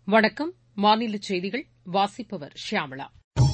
வணக்கம் மாநில செய்திகள் வாசிப்பவர் ஷியாமளா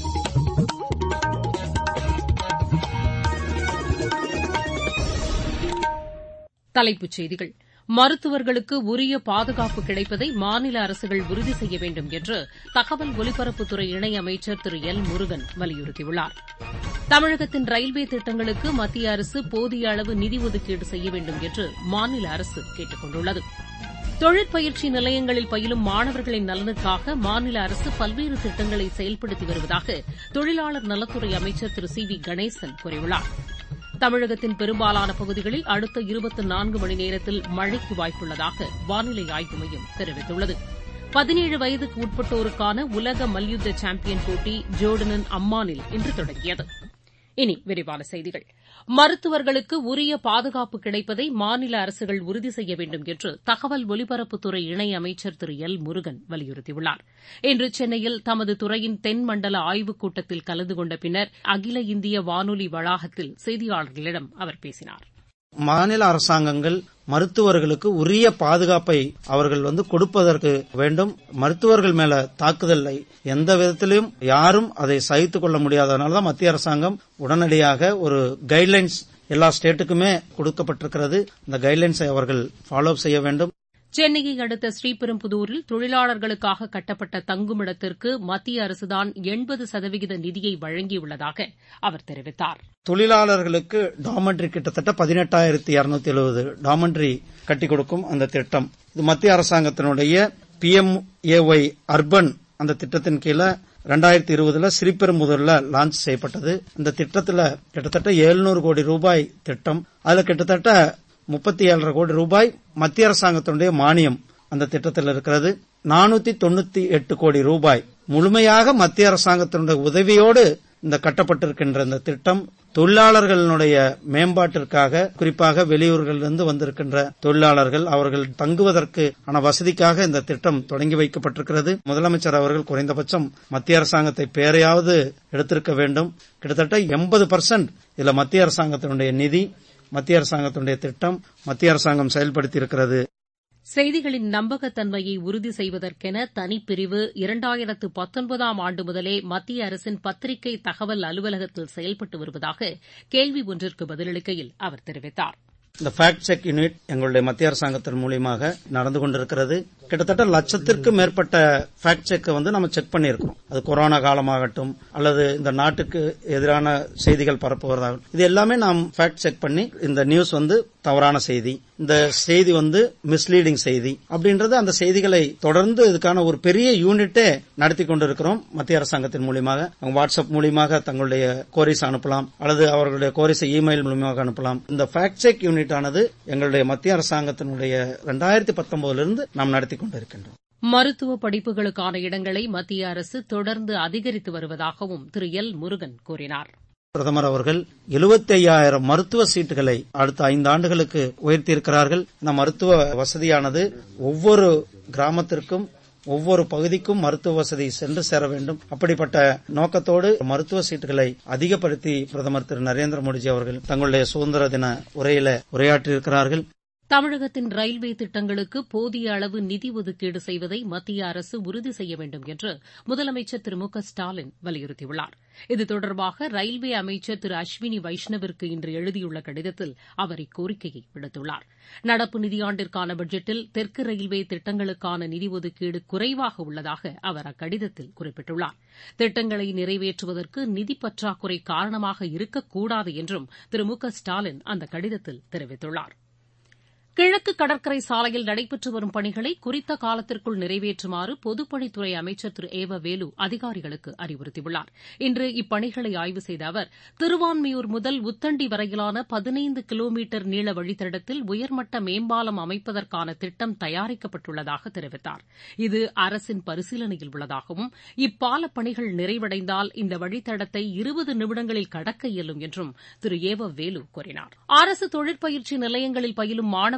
தலைப்புச் செய்திகள் மருத்துவர்களுக்கு உரிய பாதுகாப்பு கிடைப்பதை மாநில அரசுகள் உறுதி செய்ய வேண்டும் என்று தகவல் ஒலிபரப்புத்துறை இணையமைச்சர் திரு எல் முருகன் வலியுறுத்தியுள்ளார் தமிழகத்தின் ரயில்வே திட்டங்களுக்கு மத்திய அரசு போதிய அளவு நிதி ஒதுக்கீடு செய்ய வேண்டும் என்று மாநில அரசு கேட்டுக் கொண்டுள்ளது தொழிற்பயிற்சி நிலையங்களில் பயிலும் மாணவர்களின் நலனுக்காக மாநில அரசு பல்வேறு திட்டங்களை செயல்படுத்தி வருவதாக தொழிலாளர் நலத்துறை அமைச்சர் திரு சி வி கணேசன் கூறியுள்ளார் தமிழகத்தின் பெரும்பாலான பகுதிகளில் அடுத்த இருபத்தி நான்கு மணி நேரத்தில் மழைக்கு வாய்ப்புள்ளதாக வானிலை ஆய்வு மையம் தெரிவித்துள்ளது பதினேழு வயதுக்கு உட்பட்டோருக்கான உலக மல்யுத்த சாம்பியன் போட்டி ஜோர்டனின் அம்மானில் இன்று தொடங்கியது இனி விரிவான செய்திகள் மருத்துவர்களுக்கு உரிய பாதுகாப்பு கிடைப்பதை மாநில அரசுகள் உறுதி செய்ய வேண்டும் என்று தகவல் ஒலிபரப்புத்துறை இணையமைச்சர் திரு எல் முருகன் வலியுறுத்தியுள்ளார் இன்று சென்னையில் தமது துறையின் தென்மண்டல ஆய்வுக் கூட்டத்தில் கலந்து கொண்ட பின்னர் அகில இந்திய வானொலி வளாகத்தில் செய்தியாளர்களிடம் அவர் பேசினார் மாநில அரசாங்கங்கள் மருத்துவர்களுக்கு உரிய பாதுகாப்பை அவர்கள் வந்து கொடுப்பதற்கு வேண்டும் மருத்துவர்கள் மேல தாக்குதலை எந்த விதத்திலும் யாரும் அதை சகித்துக் கொள்ள முடியாதனால்தான் மத்திய அரசாங்கம் உடனடியாக ஒரு கைட்லைன்ஸ் எல்லா ஸ்டேட்டுக்குமே கொடுக்கப்பட்டிருக்கிறது இந்த கைட்லைன்ஸை அவர்கள் ஃபாலோ செய்ய வேண்டும் சென்னையை அடுத்த ஸ்ரீபெரும்புதூரில் தொழிலாளர்களுக்காக கட்டப்பட்ட தங்குமிடத்திற்கு மத்திய அரசுதான் எண்பது சதவிகித நிதியை வழங்கியுள்ளதாக அவர் தெரிவித்தார் தொழிலாளர்களுக்கு டாமண்ட்ரி கிட்டத்தட்ட பதினெட்டாயிரத்தி இருநூத்தி எழுபது டாமண்ட்ரி கட்டிக் கொடுக்கும் அந்த திட்டம் இது மத்திய அரசாங்கத்தினுடைய பி எம் ஏஒய் அர்பன் அந்த திட்டத்தின் கீழே ரெண்டாயிரத்தி இருபதுல ஸ்ரீபெரும்புதூர்ல லான்ச் செய்யப்பட்டது இந்த திட்டத்துல கிட்டத்தட்ட எழுநூறு கோடி ரூபாய் திட்டம் அதுல கிட்டத்தட்ட முப்பத்தி ஏழரை கோடி ரூபாய் மத்திய அரசாங்கத்தினுடைய மானியம் அந்த திட்டத்தில் இருக்கிறது நானூத்தி தொண்ணூத்தி எட்டு கோடி ரூபாய் முழுமையாக மத்திய அரசாங்கத்தினுடைய உதவியோடு இந்த கட்டப்பட்டிருக்கின்ற இந்த திட்டம் தொழிலாளர்களுடைய மேம்பாட்டிற்காக குறிப்பாக வெளியூர்களிலிருந்து வந்திருக்கின்ற தொழிலாளர்கள் அவர்கள் தங்குவதற்கு ஆன வசதிக்காக இந்த திட்டம் தொடங்கி வைக்கப்பட்டிருக்கிறது முதலமைச்சர் அவர்கள் குறைந்தபட்சம் மத்திய அரசாங்கத்தை பேரையாவது எடுத்திருக்க வேண்டும் கிட்டத்தட்ட எண்பது பர்சன்ட் இதுல மத்திய அரசாங்கத்தினுடைய நிதி மத்திய அரசாங்கத்தினுடைய திட்டம் மத்திய அரசாங்கம் செயல்படுத்தி இருக்கிறது செய்திகளின் நம்பகத்தன்மையை உறுதி செய்வதற்கென தனிப்பிரிவு இரண்டாயிரத்து பத்தொன்பதாம் ஆண்டு முதலே மத்திய அரசின் பத்திரிகை தகவல் அலுவலகத்தில் செயல்பட்டு வருவதாக கேள்வி ஒன்றிற்கு பதிலளிக்கையில் அவர் தெரிவித்தார் இந்த ஃபேக்ட் செக் யூனிட் எங்களுடைய மத்திய அரசாங்கத்தின் மூலியமாக நடந்து கொண்டிருக்கிறது கிட்டத்தட்ட லட்சத்திற்கும் மேற்பட்ட ஃபேக்ட் செக் வந்து நம்ம செக் பண்ணியிருக்கோம் அது கொரோனா காலமாகட்டும் அல்லது இந்த நாட்டுக்கு எதிரான செய்திகள் பரப்புவதாகட்டும் இது எல்லாமே நாம் ஃபேக்ட் செக் பண்ணி இந்த நியூஸ் வந்து தவறான செய்தி இந்த செய்தி வந்து மிஸ்லீடிங் செய்தி அப்படின்றது அந்த செய்திகளை தொடர்ந்து இதுக்கான ஒரு பெரிய யூனிட்டே நடத்தி கொண்டிருக்கிறோம் மத்திய அரசாங்கத்தின் மூலியமாக வாட்ஸ்அப் மூலியமாக தங்களுடைய கோரிஸ் அனுப்பலாம் அல்லது அவர்களுடைய கோரிஸை இமெயில் மூலியமாக அனுப்பலாம் இந்த ஃபேக்ட் செக் யூனிட் ஆனது எங்களுடைய மத்திய அரசாங்கத்தினுடைய இரண்டாயிரத்தி பத்தொன்பதிலிருந்து நாம் நடத்தி கொண்டிருக்கின்றோம் மருத்துவ படிப்புகளுக்கான இடங்களை மத்திய அரசு தொடர்ந்து அதிகரித்து வருவதாகவும் திரு எல் முருகன் கூறினார் பிரதமர் அவர்கள் எழுபத்தி ஐயாயிரம் மருத்துவ சீட்டுகளை அடுத்த ஐந்து ஆண்டுகளுக்கு உயர்த்தியிருக்கிறார்கள் இந்த மருத்துவ வசதியானது ஒவ்வொரு கிராமத்திற்கும் ஒவ்வொரு பகுதிக்கும் மருத்துவ வசதி சென்று சேர வேண்டும் அப்படிப்பட்ட நோக்கத்தோடு மருத்துவ சீட்டுகளை அதிகப்படுத்தி பிரதமர் திரு நரேந்திர மோடிஜி அவர்கள் தங்களுடைய சுதந்திர தின உரையில உரையாற்றியிருக்கிறார்கள் தமிழகத்தின் ரயில்வே திட்டங்களுக்கு போதிய அளவு நிதி ஒதுக்கீடு செய்வதை மத்திய அரசு உறுதி செய்ய வேண்டும் என்று முதலமைச்சர் திரு மு க ஸ்டாலின் வலியுறுத்தியுள்ளார் இது தொடர்பாக ரயில்வே அமைச்சர் திரு அஸ்வினி வைஷ்ணவிற்கு இன்று எழுதியுள்ள கடிதத்தில் அவர் இக்கோரிக்கையை விடுத்துள்ளார் நடப்பு நிதியாண்டிற்கான பட்ஜெட்டில் தெற்கு ரயில்வே திட்டங்களுக்கான நிதி ஒதுக்கீடு குறைவாக உள்ளதாக அவர் அக்கடிதத்தில் குறிப்பிட்டுள்ளார் திட்டங்களை நிறைவேற்றுவதற்கு நிதி பற்றாக்குறை காரணமாக இருக்கக்கூடாது என்றும் திரு மு க ஸ்டாலின் அந்த கடிதத்தில் தெரிவித்துள்ளார் கிழக்கு கடற்கரை சாலையில் நடைபெற்று வரும் பணிகளை குறித்த காலத்திற்குள் நிறைவேற்றுமாறு பொதுப்பணித்துறை அமைச்சர் திரு ஏவ வேலு அதிகாரிகளுக்கு அறிவுறுத்தியுள்ளார் இன்று இப்பணிகளை ஆய்வு செய்த அவர் திருவான்மியூர் முதல் உத்தண்டி வரையிலான பதினைந்து கிலோமீட்டர் நீள வழித்தடத்தில் உயர்மட்ட மேம்பாலம் அமைப்பதற்கான திட்டம் தயாரிக்கப்பட்டுள்ளதாக தெரிவித்தார் இது அரசின் பரிசீலனையில் உள்ளதாகவும் இப்பால பணிகள் நிறைவடைந்தால் இந்த வழித்தடத்தை இருபது நிமிடங்களில் கடக்க இயலும் என்றும் திரு ஏவ வேலு கூறினார் அரசு தொழிற்பயிற்சி நிலையங்களில் பயிலும் மாணவர்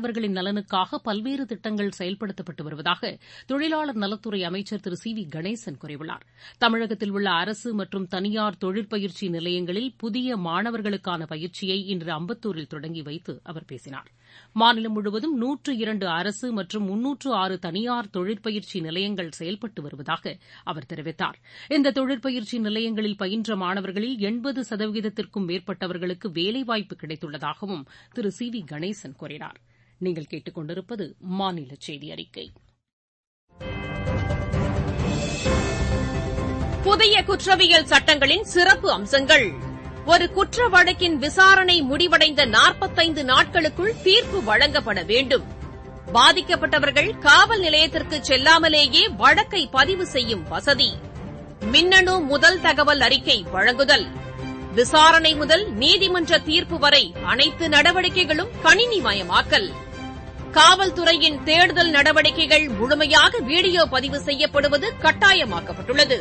மாணவர்களின் நலனுக்காக பல்வேறு திட்டங்கள் செயல்படுத்தப்பட்டு வருவதாக தொழிலாளர் நலத்துறை அமைச்சர் திரு சி வி கணேசன் கூறியுள்ளார் தமிழகத்தில் உள்ள அரசு மற்றும் தனியார் தொழிற்பயிற்சி நிலையங்களில் புதிய மாணவர்களுக்கான பயிற்சியை இன்று அம்பத்தூரில் தொடங்கி வைத்து அவர் பேசினார் மாநிலம் முழுவதும் நூற்று இரண்டு அரசு மற்றும் முன்னூற்று ஆறு தனியார் தொழிற்பயிற்சி நிலையங்கள் செயல்பட்டு வருவதாக அவர் தெரிவித்தார் இந்த தொழிற்பயிற்சி நிலையங்களில் பயின்ற மாணவர்களில் எண்பது சதவீதத்திற்கும் மேற்பட்டவர்களுக்கு வேலைவாய்ப்பு கிடைத்துள்ளதாகவும் திரு சி வி கணேசன் கூறினார் நீங்கள் கேட்டுக் கொண்டிருப்பது மாநில செய்தி அறிக்கை புதிய குற்றவியல் சட்டங்களின் சிறப்பு அம்சங்கள் ஒரு குற்ற வழக்கின் விசாரணை முடிவடைந்த நாற்பத்தைந்து நாட்களுக்குள் தீர்ப்பு வழங்கப்பட வேண்டும் பாதிக்கப்பட்டவர்கள் காவல் நிலையத்திற்கு செல்லாமலேயே வழக்கை பதிவு செய்யும் வசதி மின்னணு முதல் தகவல் அறிக்கை வழங்குதல் விசாரணை முதல் நீதிமன்ற தீர்ப்பு வரை அனைத்து நடவடிக்கைகளும் கணினிமயமாக்கல் காவல்துறையின் தேடுதல் நடவடிக்கைகள் முழுமையாக வீடியோ பதிவு செய்யப்படுவது கட்டாயமாக்கப்பட்டுள்ளது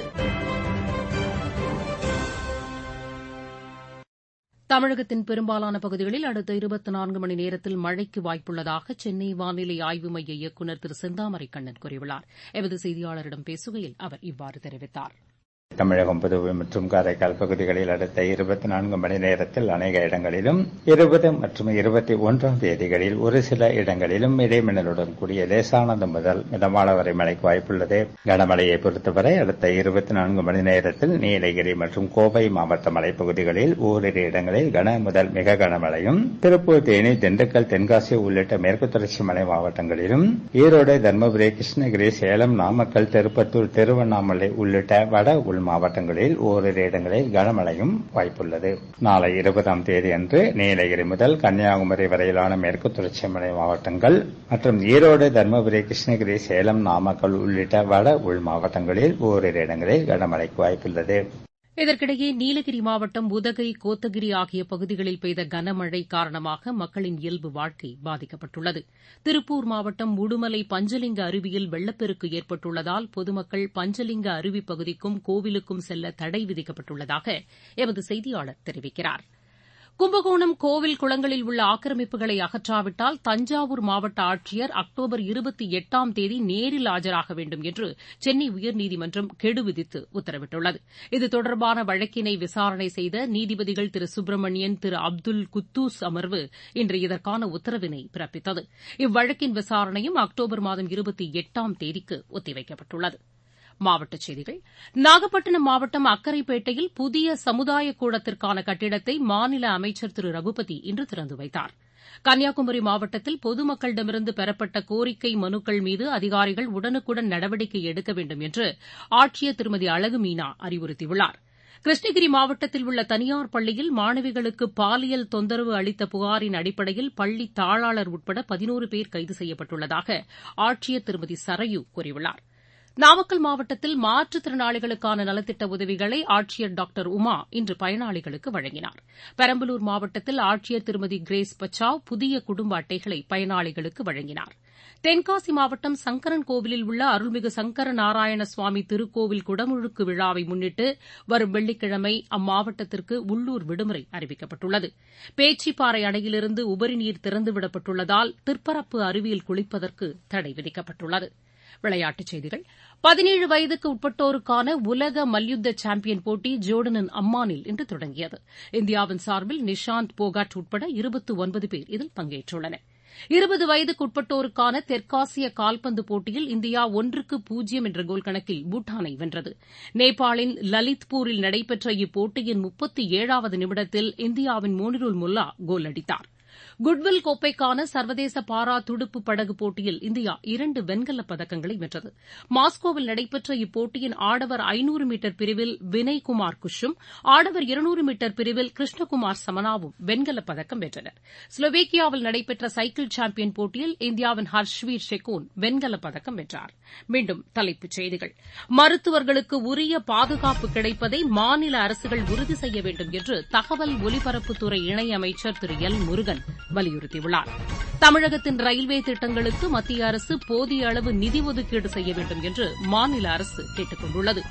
தமிழகத்தின் பெரும்பாலான பகுதிகளில் அடுத்த இருபத்தி நான்கு மணி நேரத்தில் மழைக்கு வாய்ப்புள்ளதாக சென்னை வானிலை ஆய்வு மைய இயக்குநர் திரு செந்தாமரை கண்ணன் கூறியுள்ளார் எமது செய்தியாளரிடம் பேசுகையில் அவர் இவ்வாறு தெரிவித்தார் தமிழகம் புதுவை மற்றும் காரைக்கால் பகுதிகளில் அடுத்த இருபத்தி நான்கு மணி நேரத்தில் அநேக இடங்களிலும் இருபது மற்றும் இருபத்தி ஒன்றாம் தேதிகளில் ஒரு சில இடங்களிலும் இடைமின்னலுடன் கூடிய லேசானது முதல் மிதமான வரை மழைக்கு வாய்ப்புள்ளது கனமழையை பொறுத்தவரை அடுத்த இருபத்தி நான்கு மணி நேரத்தில் நீலகிரி மற்றும் கோவை மாவட்ட மலைப்பகுதிகளில் ஓரிரு இடங்களில் கன முதல் மிக கனமழையும் திருப்பூர் தேனி திண்டுக்கல் தென்காசி உள்ளிட்ட மேற்கு தொடர்ச்சி மலை மாவட்டங்களிலும் ஈரோடு தருமபுரி கிருஷ்ணகிரி சேலம் நாமக்கல் திருப்பத்தூர் திருவண்ணாமலை உள்ளிட்ட வட உள் மாவட்டங்களில் ஓரிரு இடங்களில் கனமழையும் வாய்ப்புள்ளது நாளை இருபதாம் தேதி அன்று நீலகிரி முதல் கன்னியாகுமரி வரையிலான மேற்கு தொடர்ச்சி மலை மாவட்டங்கள் மற்றும் ஈரோடு தருமபுரி கிருஷ்ணகிரி சேலம் நாமக்கல் உள்ளிட்ட வட உள் மாவட்டங்களில் ஓரிரு இடங்களில் கனமழைக்கு வாய்ப்புள்ளது இதற்கிடையே நீலகிரி மாவட்டம் உதகை கோத்தகிரி ஆகிய பகுதிகளில் பெய்த கனமழை காரணமாக மக்களின் இயல்பு வாழ்க்கை பாதிக்கப்பட்டுள்ளது திருப்பூர் மாவட்டம் உடுமலை பஞ்சலிங்க அருவியில் வெள்ளப்பெருக்கு ஏற்பட்டுள்ளதால் பொதுமக்கள் பஞ்சலிங்க அருவி பகுதிக்கும் கோவிலுக்கும் செல்ல தடை விதிக்கப்பட்டுள்ளதாக எமது செய்தியாளர் தெரிவிக்கிறார் கும்பகோணம் கோவில் குளங்களில் உள்ள ஆக்கிரமிப்புகளை அகற்றாவிட்டால் தஞ்சாவூர் மாவட்ட ஆட்சியர் அக்டோபர் இருபத்தி எட்டாம் தேதி நேரில் ஆஜராக வேண்டும் என்று சென்னை உயர்நீதிமன்றம் கெடு விதித்து உத்தரவிட்டுள்ளது இது தொடர்பான வழக்கினை விசாரணை செய்த நீதிபதிகள் திரு சுப்பிரமணியன் திரு அப்துல் குத்தூஸ் அமர்வு இன்று இதற்கான உத்தரவினை பிறப்பித்தது இவ்வழக்கின் விசாரணையும் அக்டோபர் மாதம் இருபத்தி எட்டாம் தேதிக்கு ஒத்திவைக்கப்பட்டுள்ளது மாவட்டச் செய்திகள் நாகப்பட்டினம் மாவட்டம் அக்கரைப்பேட்டையில் புதிய சமுதாய கூடத்திற்கான கட்டிடத்தை மாநில அமைச்சர் திரு ரகுபதி இன்று திறந்து வைத்தார் கன்னியாகுமரி மாவட்டத்தில் பொதுமக்களிடமிருந்து பெறப்பட்ட கோரிக்கை மனுக்கள் மீது அதிகாரிகள் உடனுக்குடன் நடவடிக்கை எடுக்க வேண்டும் என்று ஆட்சியர் திருமதி அழகு மீனா அறிவுறுத்தியுள்ளார் கிருஷ்ணகிரி மாவட்டத்தில் உள்ள தனியார் பள்ளியில் மாணவிகளுக்கு பாலியல் தொந்தரவு அளித்த புகாரின் அடிப்படையில் பள்ளி தாளாளர் உட்பட பதினோரு பேர் கைது செய்யப்பட்டுள்ளதாக ஆட்சியர் திருமதி சரயு கூறியுள்ளார் நாமக்கல் மாவட்டத்தில் மாற்றுத்திறனாளிகளுக்கான நலத்திட்ட உதவிகளை ஆட்சியர் டாக்டர் உமா இன்று பயனாளிகளுக்கு வழங்கினார் பெரம்பலூர் மாவட்டத்தில் ஆட்சியர் திருமதி கிரேஸ் பச்சாவ் புதிய குடும்ப அட்டைகளை பயனாளிகளுக்கு வழங்கினார் தென்காசி மாவட்டம் சங்கரன் கோவிலில் உள்ள அருள்மிகு சங்கர நாராயண சுவாமி திருக்கோவில் குடமுழுக்கு விழாவை முன்னிட்டு வரும் வெள்ளிக்கிழமை அம்மாவட்டத்திற்கு உள்ளூர் விடுமுறை அறிவிக்கப்பட்டுள்ளது பேச்சிப்பாறை அணையிலிருந்து உபரி நீர் திறந்துவிடப்பட்டுள்ளதால் திற்பரப்பு அருவியில் குளிப்பதற்கு தடை விதிக்கப்பட்டுள்ளது விளையாட்டுச் செய்திகள் பதினேழு வயதுக்கு உட்பட்டோருக்கான உலக மல்யுத்த சாம்பியன் போட்டி ஜோர்டனின் அம்மானில் இன்று தொடங்கியது இந்தியாவின் சார்பில் நிஷாந்த் போகாட் உட்பட இருபத்து ஒன்பது பேர் இதில் பங்கேற்றுள்ளனர் இருபது வயதுக்குட்பட்டோருக்கான தெற்காசிய கால்பந்து போட்டியில் இந்தியா ஒன்றுக்கு பூஜ்ஜியம் என்ற கோல் கணக்கில் பூட்டானை வென்றது நேபாளின் லலித்பூரில் நடைபெற்ற இப்போட்டியின் முப்பத்தி ஏழாவது நிமிடத்தில் இந்தியாவின் மோனிருல் முல்லா கோல் அடித்தார் குட்வில் கோப்பைக்கான சர்வதேச பாரா துடுப்பு படகு போட்டியில் இந்தியா இரண்டு வெண்கலப் பதக்கங்களை வென்றது மாஸ்கோவில் நடைபெற்ற இப்போட்டியின் ஆடவர் ஐநூறு மீட்டர் பிரிவில் வினய்குமார் குஷும் ஆடவர் இருநூறு மீட்டர் பிரிவில் கிருஷ்ணகுமார் சமனாவும் வெண்கலப் பதக்கம் வென்றனர் ஸ்லோவேக்கியாவில் நடைபெற்ற சைக்கிள் சாம்பியன் போட்டியில் இந்தியாவின் ஹர்ஷ்வீர் ஷெகோன் வெண்கலப் பதக்கம் வென்றார் மீண்டும் தலைப்புச் செய்திகள் மருத்துவர்களுக்கு உரிய பாதுகாப்பு கிடைப்பதை மாநில அரசுகள் உறுதி செய்ய வேண்டும் என்று தகவல் ஒலிபரப்புத்துறை இணையமைச்சர் திரு எல் முருகன் வலியுறுத்தியுள்ளார் தமிழகத்தின் ரயில்வே திட்டங்களுக்கு மத்திய அரசு போதிய அளவு நிதி ஒதுக்கீடு செய்ய வேண்டும் என்று மாநில அரசு கேட்டுக் கொண்டுள்ளது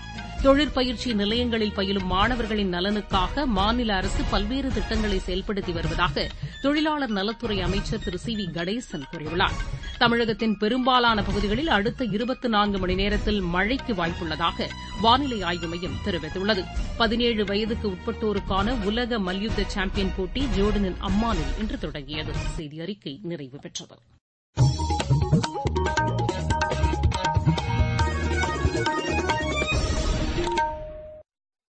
தொழிற்பயிற்சி நிலையங்களில் பயிலும் மாணவர்களின் நலனுக்காக மாநில அரசு பல்வேறு திட்டங்களை செயல்படுத்தி வருவதாக தொழிலாளர் நலத்துறை அமைச்சர் திரு சி வி கணேசன் கூறியுள்ளார் தமிழகத்தின் பெரும்பாலான பகுதிகளில் அடுத்த இருபத்தி நான்கு மணி நேரத்தில் மழைக்கு வாய்ப்புள்ளதாக வானிலை ஆய்வு மையம் தெரிவித்துள்ளது பதினேழு வயதுக்கு உட்பட்டோருக்கான உலக மல்யுத்த சாம்பியன் போட்டி ஜோர்டனின் அம்மானில் இன்று தொடங்கியது செய்தி அறிக்கை நிறைவு பெற்றது